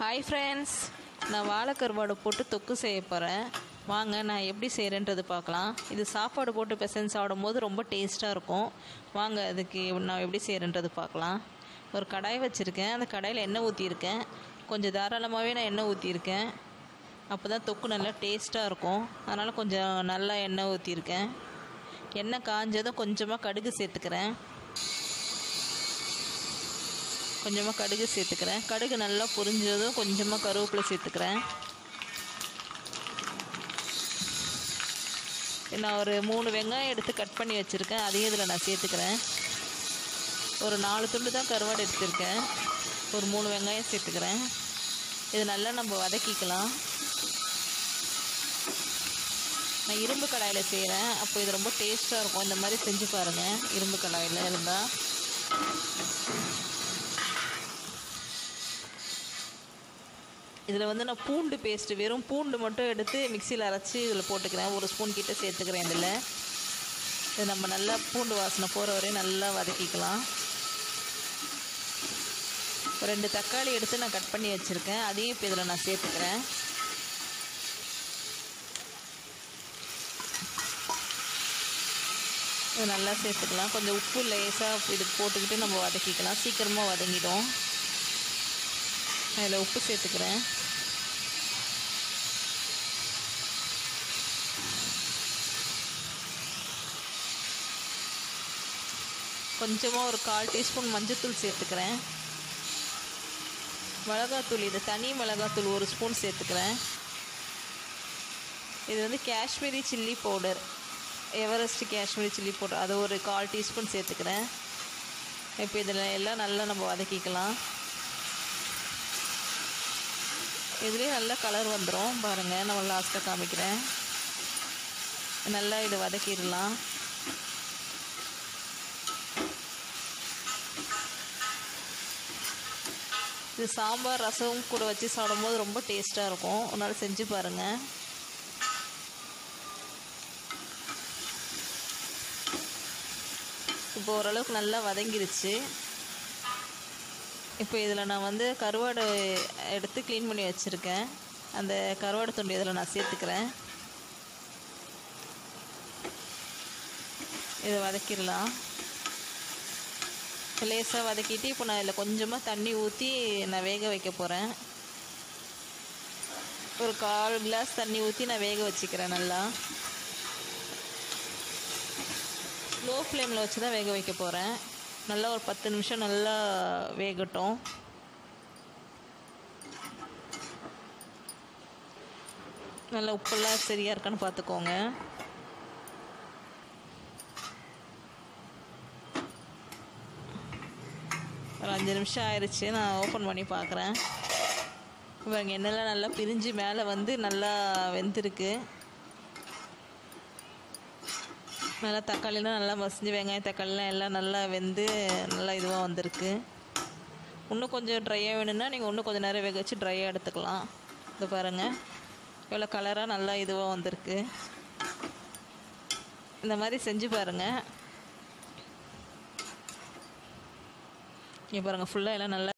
hi friends நான் வாழைக்கருவாடு போட்டு தொக்கு செய்ய போகிறேன் வாங்க நான் எப்படி செய்கிறேன்றது பார்க்கலாம் இது சாப்பாடு போட்டு பிசைஞ்சு சாப்பிடும்போது ரொம்ப டேஸ்ட்டாக இருக்கும் வாங்க அதுக்கு நான் எப்படி செய்கிறேன்றது பார்க்கலாம் ஒரு கடாய் வச்சுருக்கேன் அந்த கடாயில் எண்ணெய் ஊற்றியிருக்கேன் கொஞ்சம் தாராளமாகவே நான் எண்ணெய் ஊற்றியிருக்கேன் அப்போ தான் தொக்கு நல்லா டேஸ்ட்டாக இருக்கும் அதனால் கொஞ்சம் நல்லா எண்ணெய் ஊற்றியிருக்கேன் எண்ணெய் காஞ்சதும் கொஞ்சமாக கடுகு சேர்த்துக்கிறேன் கொஞ்சமாக கடுகு சேர்த்துக்கிறேன் கடுகு நல்லா பொரிஞ்சதும் கொஞ்சமாக கருவேப்பிலை சேர்த்துக்கிறேன் நான் ஒரு மூணு வெங்காயம் எடுத்து கட் பண்ணி வச்சுருக்கேன் அதையும் இதில் நான் சேர்த்துக்கிறேன் ஒரு நாலு துண்டு தான் கருவாடு எடுத்திருக்கேன் ஒரு மூணு வெங்காயம் சேர்த்துக்கிறேன் இது நல்லா நம்ம வதக்கிக்கலாம் நான் இரும்பு கடாயில் செய்கிறேன் அப்போ இது ரொம்ப டேஸ்ட்டாக இருக்கும் இந்த மாதிரி செஞ்சு பாருங்கள் இரும்பு கடாயில் இருந்தால் இதில் வந்து நான் பூண்டு பேஸ்ட்டு வெறும் பூண்டு மட்டும் எடுத்து மிக்சியில் அரைச்சி இதில் போட்டுக்கிறேன் ஒரு ஸ்பூன் கிட்ட சேர்த்துக்கிறேன் இதில் இது நம்ம நல்லா பூண்டு வாசனை போகிற வரையும் நல்லா வதக்கிக்கலாம் ரெண்டு தக்காளி எடுத்து நான் கட் பண்ணி வச்சுருக்கேன் அதையும் இப்போ இதில் நான் சேர்த்துக்கிறேன் இது நல்லா சேர்த்துக்கலாம் கொஞ்சம் உப்பு லேசாக இது போட்டுக்கிட்டு நம்ம வதக்கிக்கலாம் சீக்கிரமாக வதங்கிடும் அதில் உப்பு சேர்த்துக்கிறேன் கொஞ்சமாக ஒரு கால் டீஸ்பூன் மஞ்சத்தூள் சேர்த்துக்கிறேன் மிளகாத்தூள் இது தனி மிளகாத்தூள் ஒரு ஸ்பூன் சேர்த்துக்கிறேன் இது வந்து Kashmiri chilli powder Everest Kashmiri chilli powder அதை ஒரு கால் டீஸ்பூன் சேர்த்துக்கிறேன் இப்போ இதில் எல்லாம் நல்லா நம்ம வதக்கிக்கலாம் இதுலேயே நல்ல கலர் வந்துடும் பாருங்கள் நம்ம லாஸ்ட்டாக காமிக்கிறேன் நல்லா இது வதக்கிடலாம் இது சாம்பார் ரசம் கூட வச்சு சாப்பிடும்போது ரொம்ப டேஸ்ட்டாக இருக்கும் ஒரு நாள் செஞ்சு பாருங்கள் இப்போ ஓரளவுக்கு நல்லா வதங்கிருச்சு இப்போ இதில் நான் வந்து கருவாடு எடுத்து க்ளீன் பண்ணி வச்சுருக்கேன் அந்த கருவாடு துண்டு இதில் நான் சேர்த்துக்கிறேன் இதை வதக்கிடலாம் லேசாக வதக்கிட்டு இப்போ நான் இதில் கொஞ்சமாக தண்ணி ஊற்றி நான் வேக வைக்க போகிறேன் ஒரு கால் கிளாஸ் தண்ணி ஊற்றி நான் வேக வச்சுக்கிறேன் நல்லா லோ ஃப்ளேமில் வச்சு தான் வேக வைக்க போகிறேன் நல்லா ஒரு பத்து நிமிஷம் நல்லா வேகட்டும் நல்லா உப்பெல்லாம் சரியாக இருக்கான்னு பார்த்துக்கோங்க ஒரு அஞ்சு நிமிஷம் ஆயிடுச்சு நான் ஓப்பன் பண்ணி பார்க்குறேன் இவங்க எண்ணெய்லாம் நல்லா பிரிஞ்சு மேலே வந்து நல்லா வெந்திருக்கு நல்லா தக்காளிலாம் நல்லா மசிஞ்சு வெங்காயம் தக்காளிலாம் எல்லாம் நல்லா வெந்து நல்லா இதுவாக வந்திருக்கு இன்னும் கொஞ்சம் ட்ரையாக வேணும்னா நீங்கள் இன்னும் கொஞ்சம் நேரம் வேக வச்சு ட்ரையாக எடுத்துக்கலாம் இது பாருங்கள் எவ்வளோ கலராக நல்லா இதுவாக வந்திருக்கு இந்த மாதிரி செஞ்சு பாருங்கள் இங்கே பாருங்கள் ஃபுல்லாக எல்லாம் நல்லா